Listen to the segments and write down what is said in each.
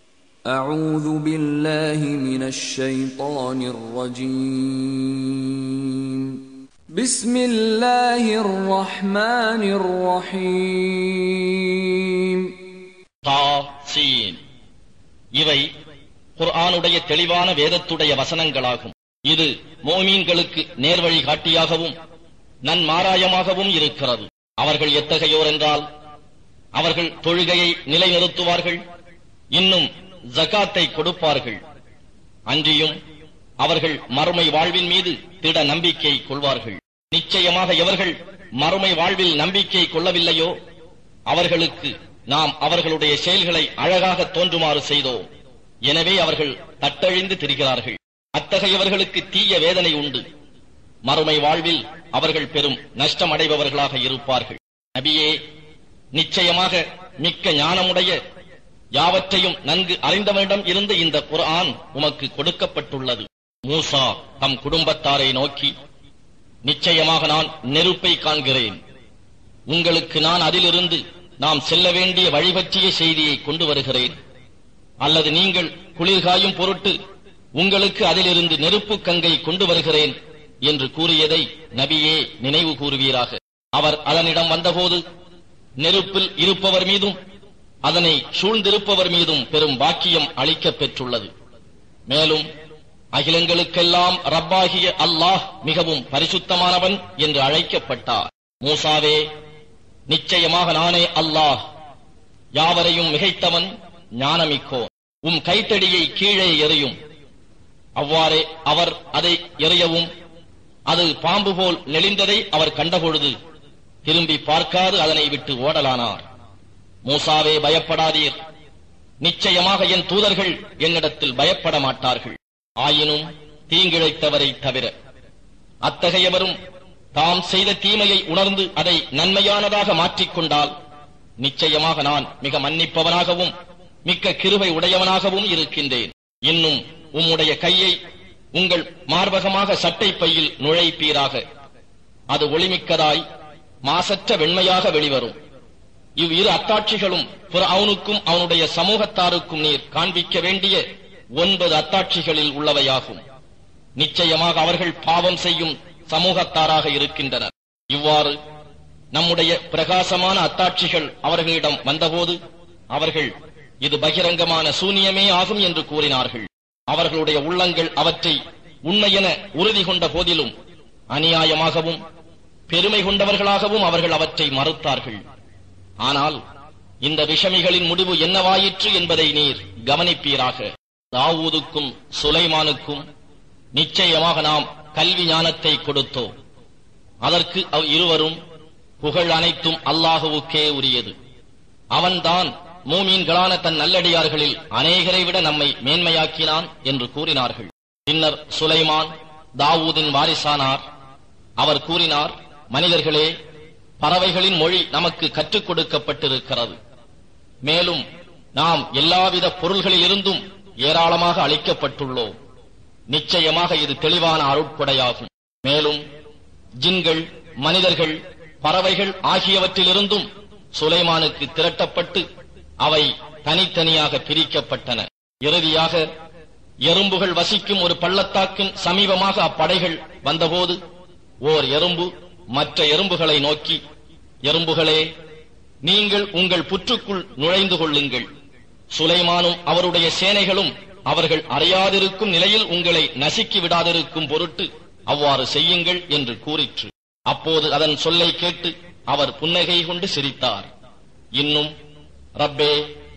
أعوذ بالله من الشيطان الرجيم بسم الله الرحمن الرحيم தா சீன் இவை குர்ஆனுடைய தெளிவான வேதத்துடைய வசனங்களாகும் இது மோமீன்களுக்கு நேர்வழி காட்டியாகவும் நன்மாராயமாகவும் இருக்கிறது அவர்கள் எத்தகையோர் என்றால் அவர்கள் தொழுகையை நிலைநிறுத்துவார்கள் இன்னும் ஜகாத்தை கொடுப்பார்கள் அன்றியும் அவர்கள் மறுமை வாழ்வின் மீது திட நம்பிக்கை கொள்வார்கள் நிச்சயமாக எவர்கள் மறுமை வாழ்வில் நம்பிக்கை கொள்ளவில்லையோ அவர்களுக்கு நாம் அவர்களுடைய செயல்களை அழகாக தோன்றுமாறு செய்தோம் எனவே அவர்கள் தட்டழிந்து திரிகிறார்கள் அத்தகையவர்களுக்கு தீய வேதனை உண்டு மறுமை வாழ்வில் அவர்கள் பெரும் நஷ்டமடைபவர்களாக இருப்பார்கள் நபியே நிச்சயமாக மிக்க ஞானமுடைய யாவற்றையும் நன்கு அறிந்தவனிடம் இருந்து இந்த குர்ஆன் உமக்கு கொடுக்கப்பட்டுள்ளது மூசா தம் குடும்பத்தாரை நோக்கி நிச்சயமாக நான் நெருப்பை காண்கிறேன் உங்களுக்கு நான் அதிலிருந்து நாம் செல்ல வேண்டிய வழி பற்றிய செய்தியை கொண்டு வருகிறேன் அல்லது நீங்கள் குளிர்காயும் பொருட்டு உங்களுக்கு அதிலிருந்து நெருப்பு கங்கை கொண்டு வருகிறேன் என்று கூறியதை நபியே நினைவு கூறுவீராக அவர் அதனிடம் வந்தபோது நெருப்பில் இருப்பவர் மீதும் அதனை சூழ்ந்திருப்பவர் மீதும் பெரும் பாக்கியம் அளிக்கப் பெற்றுள்ளது மேலும் அகிலங்களுக்கெல்லாம் ரப்பாகிய அல்லாஹ் மிகவும் பரிசுத்தமானவன் என்று அழைக்கப்பட்டார் மூசாவே நிச்சயமாக நானே அல்லாஹ் யாவரையும் மிகைத்தவன் ஞானமிக்கோ உம் கைத்தடியை கீழே எறியும் அவ்வாறே அவர் அதை எறியவும் அது பாம்பு போல் நெளிந்ததை அவர் கண்டபொழுது திரும்பி பார்க்காது அதனை விட்டு ஓடலானார் மூசாவே பயப்படாதீர் நிச்சயமாக என் தூதர்கள் என்னிடத்தில் பயப்பட மாட்டார்கள் ஆயினும் தீங்கிழைத்தவரை தவிர அத்தகையவரும் தாம் செய்த தீமையை உணர்ந்து அதை நன்மையானதாக மாற்றிக்கொண்டால் நிச்சயமாக நான் மிக மன்னிப்பவனாகவும் மிக்க கிருபை உடையவனாகவும் இருக்கின்றேன் இன்னும் உம்முடைய கையை உங்கள் மார்பகமாக சட்டை பையில் நுழைப்பீராக அது ஒளிமிக்கதாய் மாசற்ற வெண்மையாக வெளிவரும் இவ் இரு அத்தாட்சிகளும் அவனுக்கும் அவனுடைய சமூகத்தாருக்கும் நீர் காண்பிக்க வேண்டிய ஒன்பது அத்தாட்சிகளில் உள்ளவையாகும் நிச்சயமாக அவர்கள் பாவம் செய்யும் சமூகத்தாராக இருக்கின்றனர் இவ்வாறு நம்முடைய பிரகாசமான அத்தாட்சிகள் அவர்களிடம் வந்தபோது அவர்கள் இது பகிரங்கமான சூனியமே ஆகும் என்று கூறினார்கள் அவர்களுடைய உள்ளங்கள் அவற்றை உண்மையென உறுதி கொண்ட போதிலும் அநியாயமாகவும் பெருமை கொண்டவர்களாகவும் அவர்கள் அவற்றை மறுத்தார்கள் ஆனால் இந்த விஷமிகளின் முடிவு என்னவாயிற்று என்பதை நீர் கவனிப்பீராக தாவூதுக்கும் சுலைமானுக்கும் நிச்சயமாக நாம் கல்வி ஞானத்தை கொடுத்தோம் அதற்கு அவ் இருவரும் புகழ் அனைத்தும் அல்லாஹுவுக்கே உரியது அவன்தான் மூமீன்களான தன் நல்லடியார்களில் அநேகரை விட நம்மை மேன்மையாக்கினான் என்று கூறினார்கள் பின்னர் சுலைமான் தாவூதின் வாரிசானார் அவர் கூறினார் மனிதர்களே பறவைகளின் மொழி நமக்கு கற்றுக் கொடுக்கப்பட்டிருக்கிறது மேலும் நாம் எல்லாவித பொருள்களிலிருந்தும் ஏராளமாக அளிக்கப்பட்டுள்ளோம் நிச்சயமாக இது தெளிவான அருட்படையாகும் மேலும் ஜின்கள் மனிதர்கள் பறவைகள் ஆகியவற்றிலிருந்தும் சுலைமானுக்கு திரட்டப்பட்டு அவை தனித்தனியாக பிரிக்கப்பட்டன இறுதியாக எறும்புகள் வசிக்கும் ஒரு பள்ளத்தாக்கின் சமீபமாக அப்படைகள் வந்தபோது ஓர் எறும்பு மற்ற எறும்புகளை நோக்கி எறும்புகளே நீங்கள் உங்கள் புற்றுக்குள் நுழைந்து கொள்ளுங்கள் சுலைமானும் அவருடைய சேனைகளும் அவர்கள் அறியாதிருக்கும் நிலையில் உங்களை நசுக்கி விடாதிருக்கும் பொருட்டு அவ்வாறு செய்யுங்கள் என்று கூறிற்று அப்போது அதன் சொல்லை கேட்டு அவர் புன்னகை கொண்டு சிரித்தார் இன்னும் ரப்பே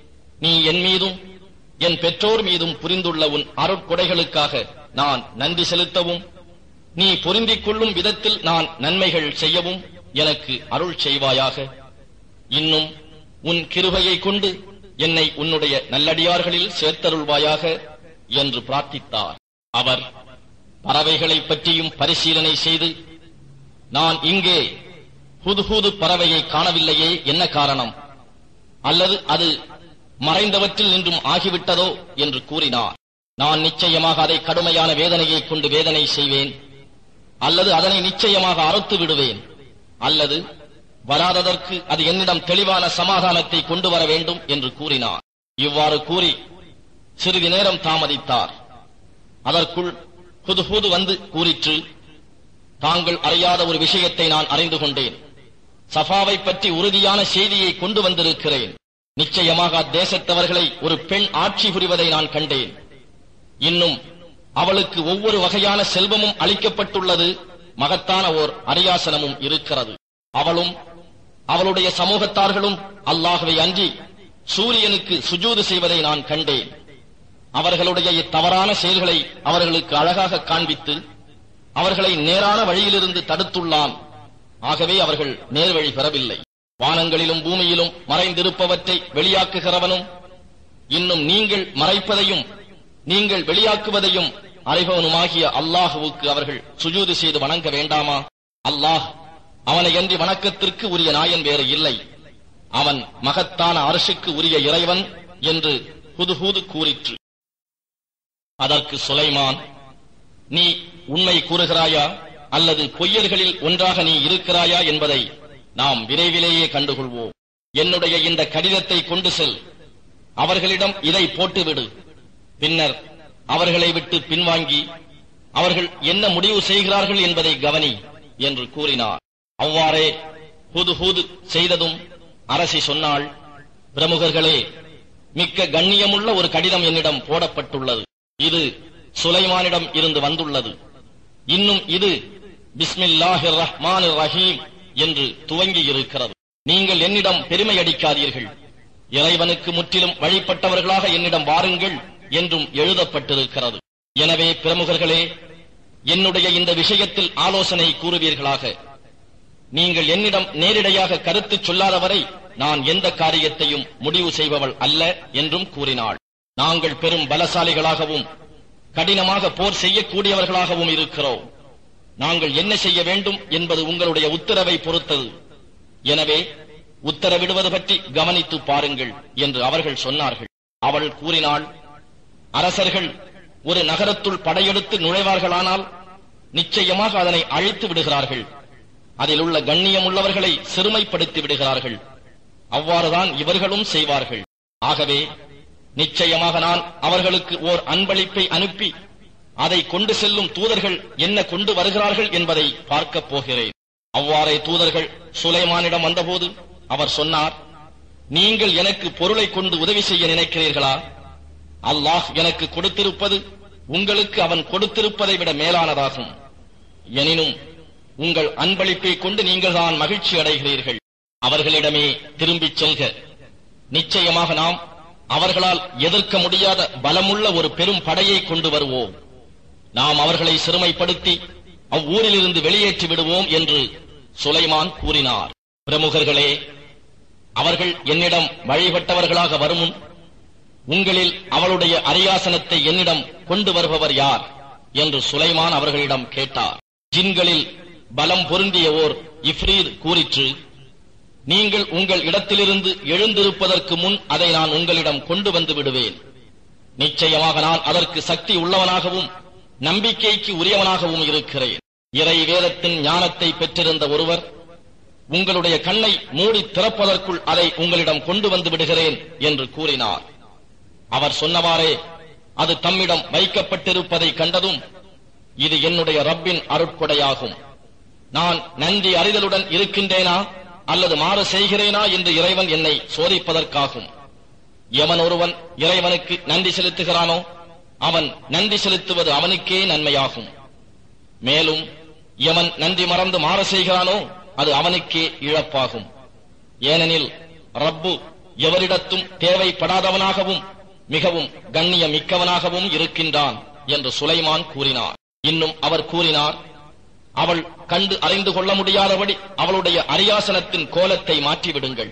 நீ என் மீதும் என் பெற்றோர் மீதும் புரிந்துள்ள உன் அருட்கொடைகளுக்காக நான் நன்றி செலுத்தவும் நீ பொருந்திக் கொள்ளும் விதத்தில் நான் நன்மைகள் செய்யவும் எனக்கு அருள் செய்வாயாக இன்னும் உன் கிருபையை கொண்டு என்னை உன்னுடைய நல்லடியார்களில் சேர்த்தருள்வாயாக என்று பிரார்த்தித்தார் அவர் பறவைகளைப் பற்றியும் பரிசீலனை செய்து நான் இங்கே புதுபுது பறவையை காணவில்லையே என்ன காரணம் அல்லது அது மறைந்தவற்றில் நின்றும் ஆகிவிட்டதோ என்று கூறினார் நான் நிச்சயமாக அதை கடுமையான வேதனையை கொண்டு வேதனை செய்வேன் அல்லது அதனை நிச்சயமாக அறுத்து விடுவேன் அல்லது வராததற்கு அது என்னிடம் தெளிவான சமாதானத்தை கொண்டு வர வேண்டும் என்று கூறினார் இவ்வாறு கூறி சிறிது நேரம் தாமதித்தார் அதற்குள் ஹுதுஹுது வந்து கூறிற்று தாங்கள் அறியாத ஒரு விஷயத்தை நான் அறிந்து கொண்டேன் சஃபாவை பற்றி உறுதியான செய்தியை கொண்டு வந்திருக்கிறேன் நிச்சயமாக அத்தேசத்தவர்களை ஒரு பெண் ஆட்சி புரிவதை நான் கண்டேன் இன்னும் அவளுக்கு ஒவ்வொரு வகையான செல்வமும் அளிக்கப்பட்டுள்ளது மகத்தான ஓர் அரியாசனமும் இருக்கிறது அவளும் அவளுடைய சமூகத்தார்களும் அல்லாஹ்வை அன்றி சூரியனுக்கு சுஜூது செய்வதை நான் கண்டேன் அவர்களுடைய இத்தவறான செயல்களை அவர்களுக்கு அழகாக காண்பித்து அவர்களை நேரான வழியிலிருந்து தடுத்துள்ளான் ஆகவே அவர்கள் நேர்வழி பெறவில்லை வானங்களிலும் பூமியிலும் மறைந்திருப்பவற்றை வெளியாக்குகிறவனும் இன்னும் நீங்கள் மறைப்பதையும் நீங்கள் வெளியாக்குவதையும் அறிபவனுமாகிய அல்லாஹுவுக்கு அவர்கள் சுஜூது செய்து வணங்க வேண்டாமா அல்லாஹ் அவனை அன்றி வணக்கத்திற்கு உரிய நாயன் வேறு இல்லை அவன் மகத்தான அரசுக்கு உரிய இறைவன் என்று புதுஹூது கூறிற்று அதற்கு சுலைமான் நீ உண்மை கூறுகிறாயா அல்லது பொய்யர்களில் ஒன்றாக நீ இருக்கிறாயா என்பதை நாம் விரைவிலேயே கண்டுகொள்வோம் என்னுடைய இந்த கடிதத்தை கொண்டு செல் அவர்களிடம் இதை போட்டுவிடு பின்னர் அவர்களை விட்டு பின்வாங்கி அவர்கள் என்ன முடிவு செய்கிறார்கள் என்பதை கவனி என்று கூறினார் அவ்வாறே ஹுது ஹுது செய்ததும் அரசி சொன்னாள் பிரமுகர்களே மிக்க கண்ணியமுள்ள ஒரு கடிதம் என்னிடம் போடப்பட்டுள்ளது இது சுலைமானிடம் இருந்து வந்துள்ளது இன்னும் இது பிஸ்மில்லாஹிர் ரஹ்மானிர் ரஹீம் என்று துவங்கி இருக்கிறது நீங்கள் என்னிடம் பெருமை அடிக்காதீர்கள் இறைவனுக்கு முற்றிலும் வழிபட்டவர்களாக என்னிடம் வாருங்கள் என்றும் எழுதப்பட்டிருக்கிறது எனவே பிரமுகர்களே என்னுடைய இந்த விஷயத்தில் ஆலோசனை கூறுவீர்களாக நீங்கள் என்னிடம் நேரிடையாக கருத்து சொல்லாதவரை நான் எந்த காரியத்தையும் முடிவு செய்பவள் அல்ல என்றும் கூறினாள் நாங்கள் பெரும் பலசாலிகளாகவும் கடினமாக போர் செய்யக்கூடியவர்களாகவும் இருக்கிறோம் நாங்கள் என்ன செய்ய வேண்டும் என்பது உங்களுடைய உத்தரவை பொறுத்தது எனவே உத்தரவிடுவது பற்றி கவனித்து பாருங்கள் என்று அவர்கள் சொன்னார்கள் அவள் கூறினாள் அரசர்கள் ஒரு நகரத்துள் படையெடுத்து நுழைவார்களானால் நிச்சயமாக அதனை அழித்து விடுகிறார்கள் அதில் உள்ள கண்ணியம் உள்ளவர்களை சிறுமைப்படுத்தி விடுகிறார்கள் அவ்வாறுதான் இவர்களும் செய்வார்கள் ஆகவே நிச்சயமாக நான் அவர்களுக்கு ஓர் அன்பளிப்பை அனுப்பி அதை கொண்டு செல்லும் தூதர்கள் என்ன கொண்டு வருகிறார்கள் என்பதை பார்க்கப் போகிறேன் அவ்வாறே தூதர்கள் சுலைமானிடம் வந்தபோது அவர் சொன்னார் நீங்கள் எனக்கு பொருளை கொண்டு உதவி செய்ய நினைக்கிறீர்களா அல்லாஹ் எனக்கு கொடுத்திருப்பது உங்களுக்கு அவன் கொடுத்திருப்பதை விட மேலானதாகும் எனினும் உங்கள் அன்பளிப்பை கொண்டு நீங்கள் தான் மகிழ்ச்சி அடைகிறீர்கள் அவர்களிடமே திரும்பிச் செல்க நிச்சயமாக நாம் அவர்களால் எதிர்க்க முடியாத பலமுள்ள ஒரு பெரும் படையை கொண்டு வருவோம் நாம் அவர்களை சிறுமைப்படுத்தி அவ்வூரிலிருந்து வெளியேற்றி விடுவோம் என்று சுலைமான் கூறினார் பிரமுகர்களே அவர்கள் என்னிடம் வழிபட்டவர்களாக வருமுன் உங்களில் அவளுடைய அரியாசனத்தை என்னிடம் கொண்டு வருபவர் யார் என்று சுலைமான் அவர்களிடம் கேட்டார் ஜின்களில் பலம் பொருந்திய ஓர் இஃப்ரீத் கூறிற்று நீங்கள் உங்கள் இடத்திலிருந்து எழுந்திருப்பதற்கு முன் அதை நான் உங்களிடம் கொண்டு வந்து விடுவேன் நிச்சயமாக நான் அதற்கு சக்தி உள்ளவனாகவும் நம்பிக்கைக்கு உரியவனாகவும் இருக்கிறேன் இறை வேதத்தின் ஞானத்தை பெற்றிருந்த ஒருவர் உங்களுடைய கண்ணை மூடி திறப்பதற்குள் அதை உங்களிடம் கொண்டு வந்து விடுகிறேன் என்று கூறினார் அவர் சொன்னவாறே அது தம்மிடம் வைக்கப்பட்டிருப்பதை கண்டதும் இது என்னுடைய ரப்பின் அருட்கொடையாகும் நான் நன்றி அறிதலுடன் இருக்கின்றேனா அல்லது மாறு செய்கிறேனா என்று இறைவன் என்னை சோதிப்பதற்காகும் எவன் ஒருவன் இறைவனுக்கு நன்றி செலுத்துகிறானோ அவன் நன்றி செலுத்துவது அவனுக்கே நன்மையாகும் மேலும் எவன் நன்றி மறந்து மாற செய்கிறானோ அது அவனுக்கே இழப்பாகும் ஏனெனில் ரப்பு எவரிடத்தும் தேவைப்படாதவனாகவும் மிகவும் கண்ணியம் மிக்கவனாகவும் இருக்கின்றான் என்று சுலைமான் கூறினார் இன்னும் அவர் கூறினார் அவள் கண்டு அறிந்து கொள்ள முடியாதபடி அவளுடைய அரியாசனத்தின் கோலத்தை மாற்றிவிடுங்கள்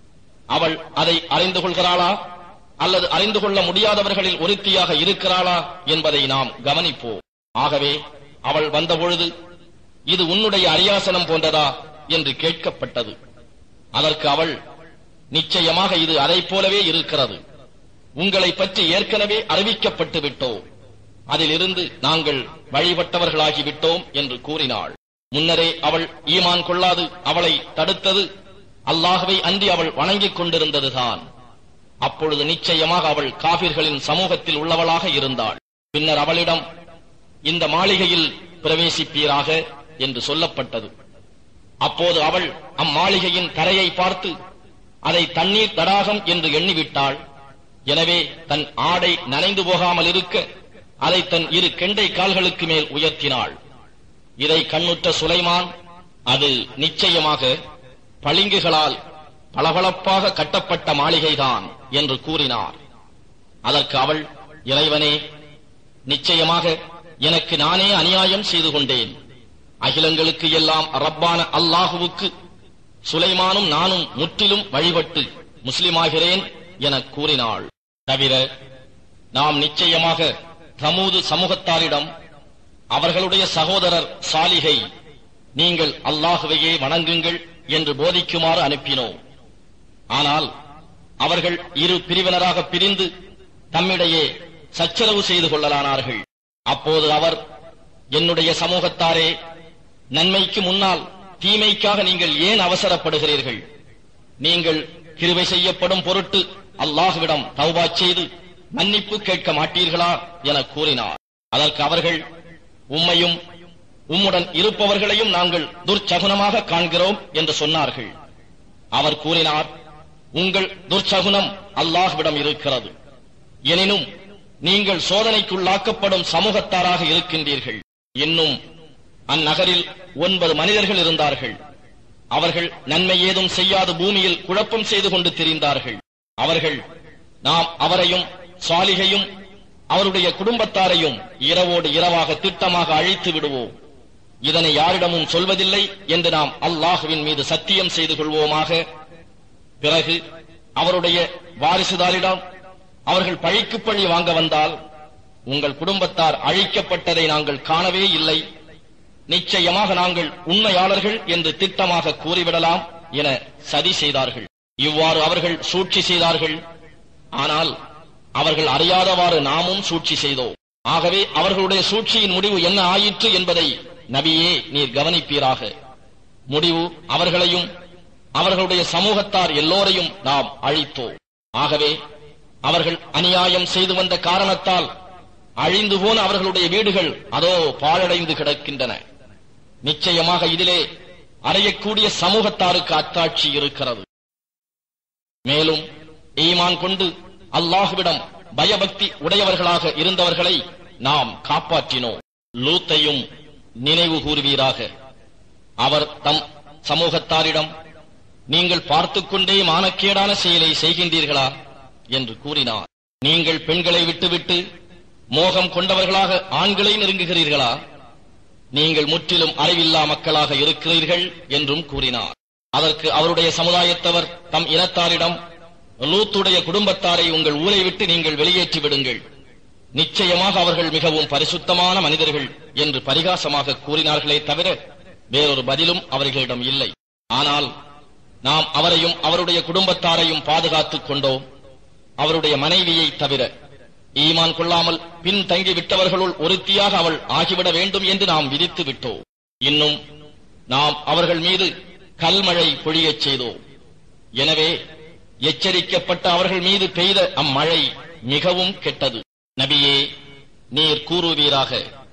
அவள் அதை அறிந்து கொள்கிறாளா அல்லது அறிந்து கொள்ள முடியாதவர்களில் ஒருத்தியாக இருக்கிறாளா என்பதை நாம் கவனிப்போம் ஆகவே அவள் வந்தபொழுது இது உன்னுடைய அரியாசனம் போன்றதா என்று கேட்கப்பட்டது அதற்கு அவள் நிச்சயமாக இது அதைப் போலவே இருக்கிறது உங்களை பற்றி ஏற்கனவே அறிவிக்கப்பட்டு விட்டோம் அதிலிருந்து நாங்கள் வழிபட்டவர்களாகி விட்டோம் என்று கூறினாள் முன்னரே அவள் ஈமான் கொள்ளாது அவளை தடுத்தது அல்லாஹ்வை அன்றி அவள் வணங்கிக் கொண்டிருந்ததுதான் அப்பொழுது நிச்சயமாக அவள் காபிர்களின் சமூகத்தில் உள்ளவளாக இருந்தாள் பின்னர் அவளிடம் இந்த மாளிகையில் பிரவேசிப்பீராக என்று சொல்லப்பட்டது அப்போது அவள் அம்மாளிகையின் கரையை பார்த்து அதை தண்ணீர் தடாகம் என்று எண்ணிவிட்டாள் எனவே தன் ஆடை நனைந்து போகாமல் இருக்க அதை தன் இரு கெண்டை கால்களுக்கு மேல் உயர்த்தினாள் இதை கண்ணுற்ற சுலைமான் அது நிச்சயமாக பளிங்குகளால் பளபளப்பாக கட்டப்பட்ட மாளிகைதான் என்று கூறினார் அதற்கு அவள் இறைவனே நிச்சயமாக எனக்கு நானே அநியாயம் செய்து கொண்டேன் அகிலங்களுக்கு எல்லாம் ரப்பான அல்லாஹுவுக்கு சுலைமானும் நானும் முற்றிலும் வழிபட்டு முஸ்லிமாகிறேன் என கூறினாள் தவிர நாம் நிச்சயமாக தமூது சமூகத்தாரிடம் அவர்களுடைய சகோதரர் சாலிகை நீங்கள் அல்லாஹுவையே வணங்குங்கள் என்று போதிக்குமாறு அனுப்பினோம் ஆனால் அவர்கள் இரு பிரிவினராக பிரிந்து தம்மிடையே சச்சரவு செய்து கொள்ளலானார்கள் அப்போது அவர் என்னுடைய சமூகத்தாரே நன்மைக்கு முன்னால் தீமைக்காக நீங்கள் ஏன் அவசரப்படுகிறீர்கள் நீங்கள் கிருபை செய்யப்படும் பொருட்டு அல்லாஹ்விடம் தௌபா செய்து மன்னிப்பு கேட்க மாட்டீர்களா என கூறினார் அதற்கு அவர்கள் உம்மையும் உம்முடன் இருப்பவர்களையும் நாங்கள் துர்ச்சகுனமாக காண்கிறோம் என்று சொன்னார்கள் அவர் கூறினார் உங்கள் துர்ச்சகுனம் அல்லாஹ்விடம் இருக்கிறது எனினும் நீங்கள் சோதனைக்குள்ளாக்கப்படும் சமூகத்தாராக இருக்கின்றீர்கள் இன்னும் அந்நகரில் ஒன்பது மனிதர்கள் இருந்தார்கள் அவர்கள் நன்மை ஏதும் செய்யாத பூமியில் குழப்பம் செய்து கொண்டு திரிந்தார்கள் அவர்கள் நாம் அவரையும் சாலிகையும் அவருடைய குடும்பத்தாரையும் இரவோடு இரவாக திட்டமாக அழித்து விடுவோம் இதனை யாரிடமும் சொல்வதில்லை என்று நாம் அல்லாஹுவின் மீது சத்தியம் செய்து கொள்வோமாக பிறகு அவருடைய வாரிசுதாரிடம் அவர்கள் பழிக்கு பழி வாங்க வந்தால் உங்கள் குடும்பத்தார் அழிக்கப்பட்டதை நாங்கள் காணவே இல்லை நிச்சயமாக நாங்கள் உண்மையாளர்கள் என்று திட்டமாக கூறிவிடலாம் என சதி செய்தார்கள் இவ்வாறு அவர்கள் சூழ்ச்சி செய்தார்கள் ஆனால் அவர்கள் அறியாதவாறு நாமும் சூழ்ச்சி செய்தோம் ஆகவே அவர்களுடைய சூழ்ச்சியின் முடிவு என்ன ஆயிற்று என்பதை நபியே நீர் கவனிப்பீராக முடிவு அவர்களையும் அவர்களுடைய சமூகத்தார் எல்லோரையும் நாம் அழித்தோம் ஆகவே அவர்கள் அநியாயம் செய்து வந்த காரணத்தால் அழிந்து போன அவர்களுடைய வீடுகள் அதோ பாழடைந்து கிடக்கின்றன நிச்சயமாக இதிலே அறையக்கூடிய சமூகத்தாருக்கு அத்தாட்சி இருக்கிறது மேலும் ஈமான் கொண்டு அல்லாஹுவிடம் பயபக்தி உடையவர்களாக இருந்தவர்களை நாம் காப்பாற்றினோம் லூத்தையும் நினைவு கூறுவீராக அவர் தம் சமூகத்தாரிடம் நீங்கள் பார்த்துக் கொண்டே மானக்கேடான செயலை செய்கின்றீர்களா என்று கூறினார் நீங்கள் பெண்களை விட்டுவிட்டு மோகம் கொண்டவர்களாக ஆண்களை நெருங்குகிறீர்களா நீங்கள் முற்றிலும் அறிவில்லா மக்களாக இருக்கிறீர்கள் என்றும் கூறினார் அதற்கு அவருடைய சமுதாயத்தவர் தம் இனத்தாரிடம் லூத்துடைய குடும்பத்தாரை உங்கள் ஊரை விட்டு நீங்கள் வெளியேற்றி விடுங்கள் நிச்சயமாக அவர்கள் மிகவும் பரிசுத்தமான மனிதர்கள் என்று பரிகாசமாக கூறினார்களே தவிர வேறொரு பதிலும் அவர்களிடம் இல்லை ஆனால் நாம் அவரையும் அவருடைய குடும்பத்தாரையும் பாதுகாத்துக் கொண்டோம் அவருடைய மனைவியை தவிர ஈமான் கொள்ளாமல் பின் தங்கி விட்டவர்களுள் ஒருத்தியாக அவள் ஆகிவிட வேண்டும் என்று நாம் விதித்து விட்டோம் இன்னும் நாம் அவர்கள் மீது கல்மழை பொழியச் செய்தோம் எனவே எச்சரிக்கப்பட்ட அவர்கள் மீது பெய்த அம்மழை மிகவும் கெட்டது நபியே நீர் கூறுவீராக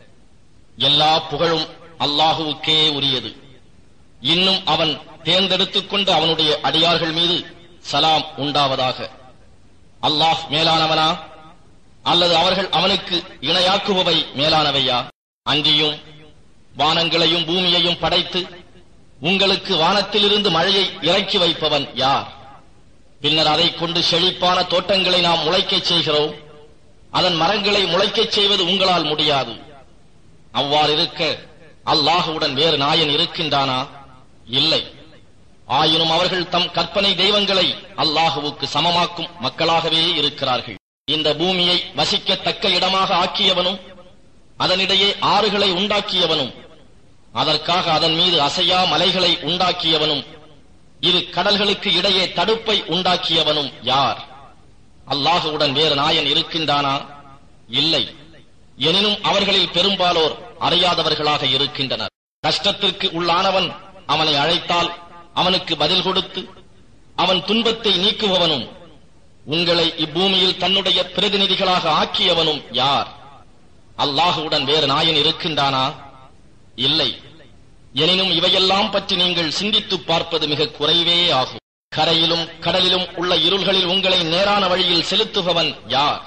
எல்லா புகழும் அல்லாஹுவுக்கே உரியது இன்னும் அவன் தேர்ந்தெடுத்துக் கொண்டு அவனுடைய அடியார்கள் மீது சலாம் உண்டாவதாக அல்லாஹ் மேலானவனா அல்லது அவர்கள் அவனுக்கு இணையாக்குபவை மேலானவையா அன்றியும் வானங்களையும் பூமியையும் படைத்து உங்களுக்கு வானத்திலிருந்து மழையை இறக்கி வைப்பவன் யார் பின்னர் அதைக் கொண்டு செழிப்பான தோட்டங்களை நாம் முளைக்கச் செய்கிறோம் அதன் மரங்களை முளைக்கச் செய்வது உங்களால் முடியாது அவ்வாறு இருக்க அல்லாஹுவுடன் வேறு நாயன் இருக்கின்றானா இல்லை ஆயினும் அவர்கள் தம் கற்பனை தெய்வங்களை அல்லாஹுவுக்கு சமமாக்கும் மக்களாகவே இருக்கிறார்கள் இந்த பூமியை வசிக்கத்தக்க இடமாக ஆக்கியவனும் அதனிடையே ஆறுகளை உண்டாக்கியவனும் அதற்காக அதன் மீது அசையா மலைகளை உண்டாக்கியவனும் இரு கடல்களுக்கு இடையே தடுப்பை உண்டாக்கியவனும் யார் அல்லாஹுவுடன் வேறு நாயன் இருக்கின்றானா இல்லை எனினும் அவர்களில் பெரும்பாலோர் அறியாதவர்களாக இருக்கின்றனர் கஷ்டத்திற்கு உள்ளானவன் அவனை அழைத்தால் அவனுக்கு பதில் கொடுத்து அவன் துன்பத்தை நீக்குபவனும் உங்களை இப்பூமியில் தன்னுடைய பிரதிநிதிகளாக ஆக்கியவனும் யார் அல்லாஹுவுடன் வேறு நாயன் இருக்கின்றானா இல்லை எனினும் இவையெல்லாம் பற்றி நீங்கள் சிந்தித்துப் பார்ப்பது மிக குறைவே ஆகும் கரையிலும் கடலிலும் உள்ள இருள்களில் உங்களை நேரான வழியில் செலுத்துபவன் யார்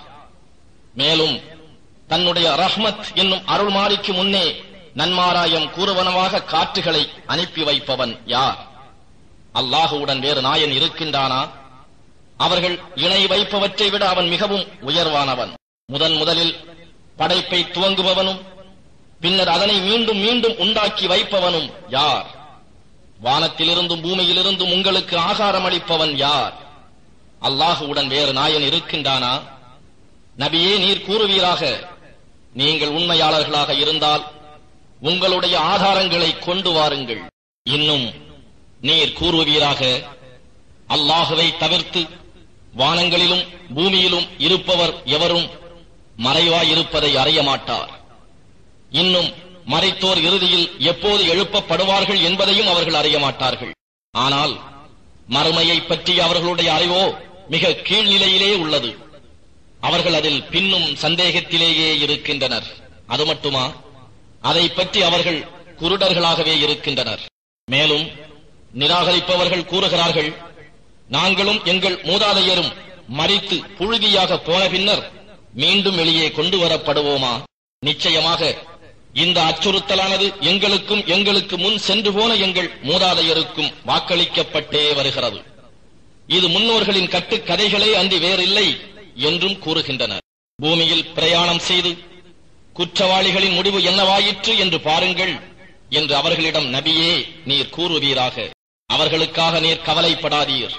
மேலும் தன்னுடைய ரஹ்மத் என்னும் அருள்மாரிக்கு முன்னே நன்மாராயம் கூறுவனவாக காற்றுகளை அனுப்பி வைப்பவன் யார் அல்லாஹுவுடன் வேறு நாயன் இருக்கின்றானா அவர்கள் இணை வைப்பவற்றை விட அவன் மிகவும் உயர்வானவன் முதன் முதலில் படைப்பை துவங்குபவனும் பின்னர் அதனை மீண்டும் மீண்டும் உண்டாக்கி வைப்பவனும் யார் வானத்திலிருந்தும் பூமியிலிருந்தும் உங்களுக்கு ஆகாரம் அளிப்பவன் யார் அல்லாஹுவுடன் வேறு நாயன் இருக்கின்றானா நபியே நீர் கூறுவீராக நீங்கள் உண்மையாளர்களாக இருந்தால் உங்களுடைய ஆதாரங்களை கொண்டு வாருங்கள் இன்னும் நீர் கூறுவீராக அல்லாஹுவை தவிர்த்து வானங்களிலும் பூமியிலும் இருப்பவர் எவரும் மறைவாயிருப்பதை அறிய மாட்டார் இன்னும் மறைத்தோர் இறுதியில் எப்போது எழுப்பப்படுவார்கள் என்பதையும் அவர்கள் அறிய மாட்டார்கள் ஆனால் மறுமையை பற்றி அவர்களுடைய அறிவோ மிக கீழ்நிலையிலே உள்ளது அவர்கள் அதில் பின்னும் சந்தேகத்திலேயே இருக்கின்றனர் அது மட்டுமா அதை பற்றி அவர்கள் குருடர்களாகவே இருக்கின்றனர் மேலும் நிராகரிப்பவர்கள் கூறுகிறார்கள் நாங்களும் எங்கள் மூதாதையரும் மறித்து புழுதியாக போன பின்னர் மீண்டும் வெளியே கொண்டு வரப்படுவோமா நிச்சயமாக இந்த அச்சுறுத்தலானது எங்களுக்கும் எங்களுக்கு முன் சென்று போன எங்கள் மூதாதையருக்கும் வாக்களிக்கப்பட்டே வருகிறது இது முன்னோர்களின் கட்டுக்கதைகளே அன்றி வேறில்லை என்றும் கூறுகின்றனர் பூமியில் பிரயாணம் செய்து குற்றவாளிகளின் முடிவு என்னவாயிற்று என்று பாருங்கள் என்று அவர்களிடம் நபியே நீர் கூறுவீராக அவர்களுக்காக நீர் கவலைப்படாதீர்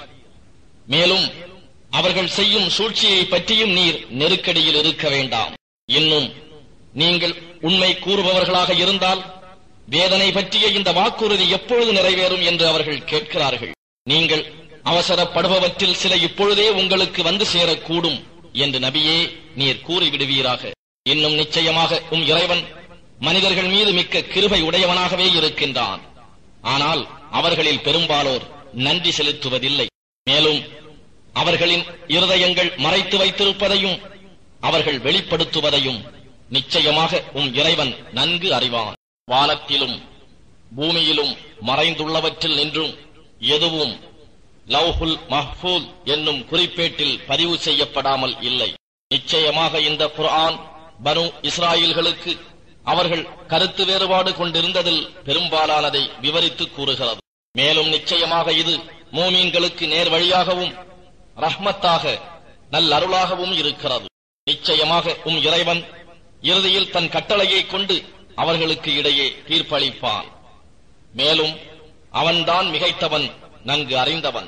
மேலும் அவர்கள் செய்யும் சூழ்ச்சியை பற்றியும் நீர் நெருக்கடியில் இருக்க வேண்டாம் இன்னும் நீங்கள் உண்மை கூறுபவர்களாக இருந்தால் வேதனை பற்றிய இந்த வாக்குறுதி எப்பொழுது நிறைவேறும் என்று அவர்கள் கேட்கிறார்கள் நீங்கள் அவசரப்படுபவற்றில் சில இப்பொழுதே உங்களுக்கு வந்து சேரக்கூடும் என்று நபியே நீர் கூறிவிடுவீராக இன்னும் நிச்சயமாக உம் இறைவன் மனிதர்கள் மீது மிக்க கிருபை உடையவனாகவே இருக்கின்றான் ஆனால் அவர்களில் பெரும்பாலோர் நன்றி செலுத்துவதில்லை மேலும் அவர்களின் இருதயங்கள் மறைத்து வைத்திருப்பதையும் அவர்கள் வெளிப்படுத்துவதையும் நிச்சயமாக உம் இறைவன் நன்கு அறிவான் வானத்திலும் பூமியிலும் மறைந்துள்ளவற்றில் நின்றும் எதுவும் லவ்ஹுல் மஹ்பூல் என்னும் குறிப்பேட்டில் பதிவு செய்யப்படாமல் இல்லை நிச்சயமாக இந்த குர்ஆன் பனு இஸ்ராயல்களுக்கு அவர்கள் கருத்து வேறுபாடு கொண்டிருந்ததில் பெரும்பாலானதை விவரித்து கூறுகிறது மேலும் நிச்சயமாக இது மூமீன்களுக்கு நேர் வழியாகவும் ரஹ்மத்தாக நல்லருளாகவும் இருக்கிறது நிச்சயமாக உம் இறைவன் இறுதியில் தன் கட்டளையை கொண்டு அவர்களுக்கு இடையே தீர்ப்பளிப்பான் மேலும் அவன்தான் மிகைத்தவன் நன்கு அறிந்தவன்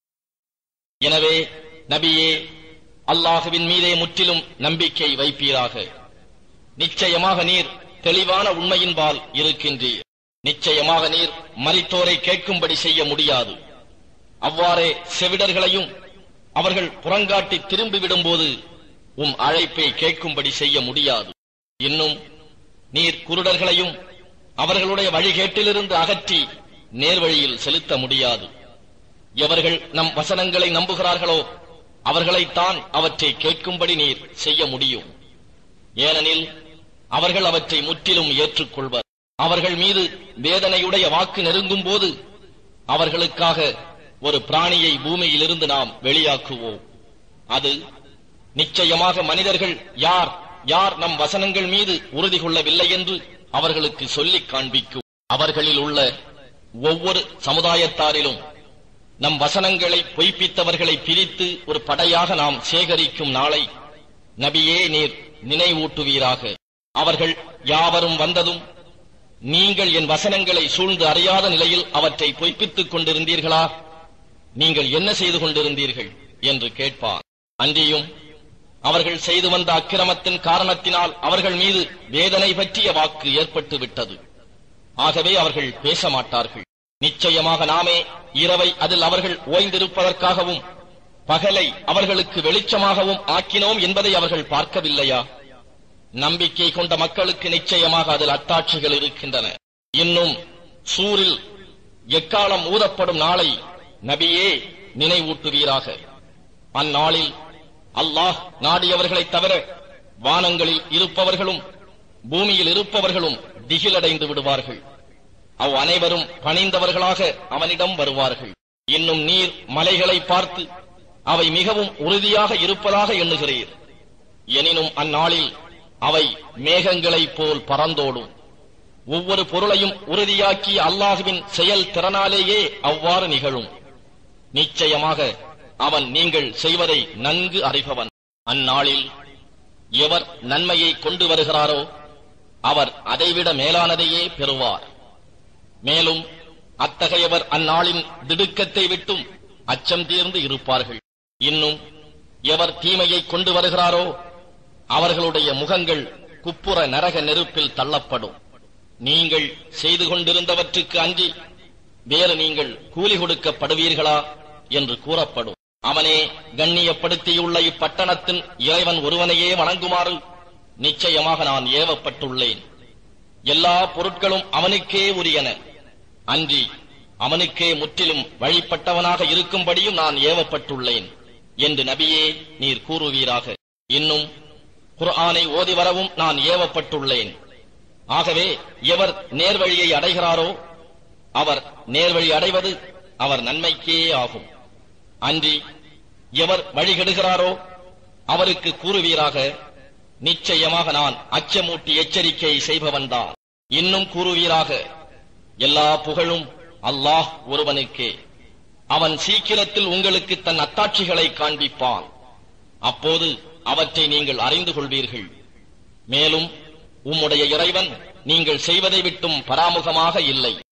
எனவே நபியே அல்லாஹுவின் மீதே முற்றிலும் நம்பிக்கை வைப்பீராக நிச்சயமாக நீர் தெளிவான உண்மையின்பால் இருக்கின்றீர் நிச்சயமாக நீர் மரித்தோரை கேட்கும்படி செய்ய முடியாது அவ்வாறே செவிடர்களையும் அவர்கள் புறங்காட்டி திரும்பி விடும்போது உம் அழைப்பை கேட்கும்படி செய்ய முடியாது இன்னும் நீர் குருடர்களையும் அவர்களுடைய வழிகேட்டிலிருந்து அகற்றி நேர்வழியில் செலுத்த முடியாது எவர்கள் நம் வசனங்களை நம்புகிறார்களோ அவர்களைத்தான் அவற்றை கேட்கும்படி நீர் செய்ய முடியும் ஏனெனில் அவர்கள் அவற்றை முற்றிலும் ஏற்றுக்கொள்வர் அவர்கள் மீது வேதனையுடைய வாக்கு நெருங்கும் போது அவர்களுக்காக ஒரு பிராணியை பூமியிலிருந்து நாம் வெளியாக்குவோம் அது நிச்சயமாக மனிதர்கள் யார் யார் நம் வசனங்கள் மீது உறுதி கொள்ளவில்லை என்று அவர்களுக்கு சொல்லிக் காண்பிக்கும் அவர்களில் உள்ள ஒவ்வொரு சமுதாயத்தாரிலும் நம் வசனங்களை பொய்ப்பித்தவர்களை பிரித்து ஒரு படையாக நாம் சேகரிக்கும் நாளை நபியே நீர் நினைவூட்டுவீராக அவர்கள் யாவரும் வந்ததும் நீங்கள் என் வசனங்களை சூழ்ந்து அறியாத நிலையில் அவற்றை பொய்ப்பித்துக் கொண்டிருந்தீர்களா நீங்கள் என்ன செய்து கொண்டிருந்தீர்கள் என்று கேட்பார் அன்றியும் அவர்கள் செய்து வந்த அக்கிரமத்தின் காரணத்தினால் அவர்கள் மீது வேதனை பற்றிய வாக்கு ஏற்பட்டு விட்டது ஆகவே அவர்கள் பேச மாட்டார்கள் நிச்சயமாக நாமே இரவை அதில் அவர்கள் ஓய்ந்திருப்பதற்காகவும் பகலை அவர்களுக்கு வெளிச்சமாகவும் ஆக்கினோம் என்பதை அவர்கள் பார்க்கவில்லையா நம்பிக்கை கொண்ட மக்களுக்கு நிச்சயமாக அதில் அத்தாட்சிகள் இருக்கின்றன இன்னும் சூரில் எக்காலம் ஊதப்படும் நாளை நபியே நினைவூட்டுவீராக அந்நாளில் அல்லாஹ் நாடியவர்களைத் தவிர வானங்களில் இருப்பவர்களும் பூமியில் இருப்பவர்களும் திகிலடைந்து விடுவார்கள் அவ் அனைவரும் பணிந்தவர்களாக அவனிடம் வருவார்கள் இன்னும் நீர் மலைகளை பார்த்து அவை மிகவும் உறுதியாக இருப்பதாக எண்ணுகிறீர் எனினும் அந்நாளில் அவை மேகங்களைப் போல் பறந்தோடும் ஒவ்வொரு பொருளையும் உறுதியாக்கி அல்லாஹுவின் செயல் திறனாலேயே அவ்வாறு நிகழும் நிச்சயமாக அவன் நீங்கள் செய்வதை நன்கு அறிபவன் அந்நாளில் எவர் நன்மையை கொண்டு வருகிறாரோ அவர் அதைவிட மேலானதையே பெறுவார் மேலும் அத்தகையவர் அந்நாளின் திடுக்கத்தை விட்டும் அச்சம் தீர்ந்து இருப்பார்கள் இன்னும் எவர் தீமையை கொண்டு வருகிறாரோ அவர்களுடைய முகங்கள் குப்புற நரக நெருப்பில் தள்ளப்படும் நீங்கள் செய்து கொண்டிருந்தவற்றுக்கு அஞ்சி வேறு நீங்கள் கூலி கொடுக்கப்படுவீர்களா என்று கூறப்படும் அவனே கண்ணியப்படுத்தியுள்ள இப்பட்டணத்தின் இறைவன் ஒருவனையே வணங்குமாறு நிச்சயமாக நான் ஏவப்பட்டுள்ளேன் எல்லா பொருட்களும் அவனுக்கே உரியன அன்றி அவனுக்கே முற்றிலும் வழிபட்டவனாக இருக்கும்படியும் நான் ஏவப்பட்டுள்ளேன் என்று நபியே நீர் கூறுவீராக இன்னும் குர்ஆனை ஓதி வரவும் நான் ஏவப்பட்டுள்ளேன் ஆகவே எவர் நேர்வழியை அடைகிறாரோ அவர் நேர்வழி அடைவது அவர் நன்மைக்கே ஆகும் அன்றி எவர் வழிகெடுகிறாரோ அவருக்கு கூறுவீராக நிச்சயமாக நான் அச்சமூட்டி எச்சரிக்கை செய்பவன்தான் இன்னும் கூறுவீராக எல்லா புகழும் அல்லாஹ் ஒருவனுக்கே அவன் சீக்கிரத்தில் உங்களுக்கு தன் அத்தாட்சிகளை காண்பிப்பான் அப்போது அவற்றை நீங்கள் அறிந்து கொள்வீர்கள் மேலும் உம்முடைய இறைவன் நீங்கள் செய்வதை விட்டும் பராமுகமாக இல்லை